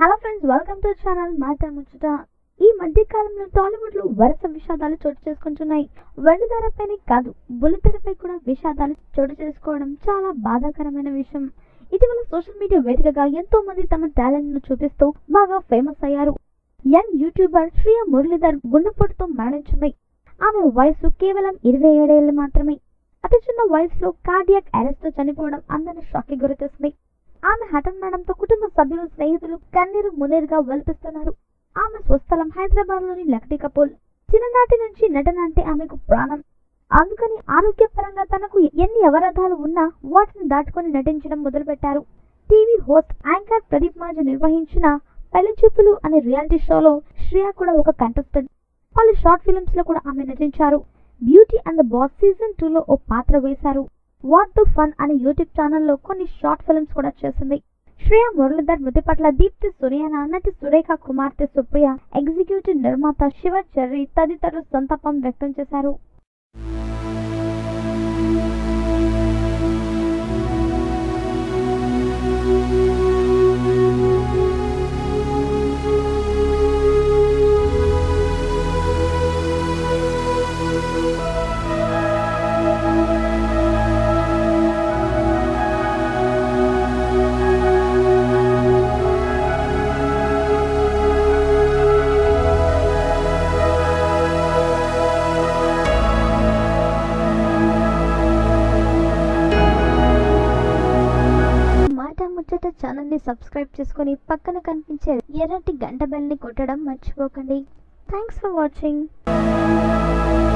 hello friends welcome to channel Maata Muchata ఈ మధ్య కాలంలో టాలీవుడ్ లో వరుస విషాదాలు చోటు చేసుకుంటున్నాయి వెండితెరపైనే కాదు బుల్లితెరపై కూడా విషాదాలు చోటు చేసుకోవడం చాలా బాధాకరమైన విషయం ఇటీవల సోషల్ మీడియా వేదికగా ఎంతో మంది తమ టాలెంట్ ను చూపిస్తూ బాగా ఫేమస్ అయ్యారు యంగ్ యూట్యూబర్ శ్రియా మురళీధర్ గుండెపోటుతో మరణించింది ఆమె వయసు కేవలం ఇరవై ఏడేళ్లు మాత్రమే అతి చిన్న వయసులో కార్డియాక్ అరెస్ట్ తో చనిపోవడం అందరిని షాక్ కి గురితేస్తుంది ఆమె హఠమరణంతో కుటుంబ సభ్యులు స్నేహితులు కన్నీరు మునేరుగా వెల్పిస్తున్నారు ఆమె స్వస్థలం హైదరాబాద్ లోని లక్డీ కపూల్ చిన్ననాటి నుంచి నటన అంటే ఆమెకు ప్రాణం అందుకని ఆరోగ్యపరంగా తనకు ఎన్ని అవరోధాలు ఉన్నా వాటిని దాటుకొని నటించడం మొదలుపెట్టారు టీవీ హోస్ట్ యాంకర్ ప్రదీప్ మాజు నిర్వహించిన పెళ్లి చూపులు అనే రియాలిటీ షోలో శ్రేయ కూడా ఒక కంటెస్టెంట్ పలు షార్ట్ ఫిల్మ్స్ లో కూడా ఆమె నటించారు beauty and the boss season two లో ఓ పాత్ర వేశారు వాట్ టు ఫన్ అనే యూట్యూబ్ ఛానల్లో కొన్ని షార్ట్ ఫిల్మ్స్ కూడా చేసింది శ్రేయ మురళీధర్ మృతి పట్ల దీప్తి సురేన నటి సురేఖ కుమార్తె సుప్రియ ఎగ్జిక్యూటివ్ నిర్మాత శివ చెర్రి తదితరులు సంతాపం వ్యక్తం చేశారు మాట ముచ్చట ఛానల్ ని సబ్స్క్రైబ్ చేసుకొని పక్కన కనిపించే ఎర్రటి గంట బెల్ ని కొట్టడం మర్చిపోకండి థ్యాంక్స్ ఫర్ వాచింగ్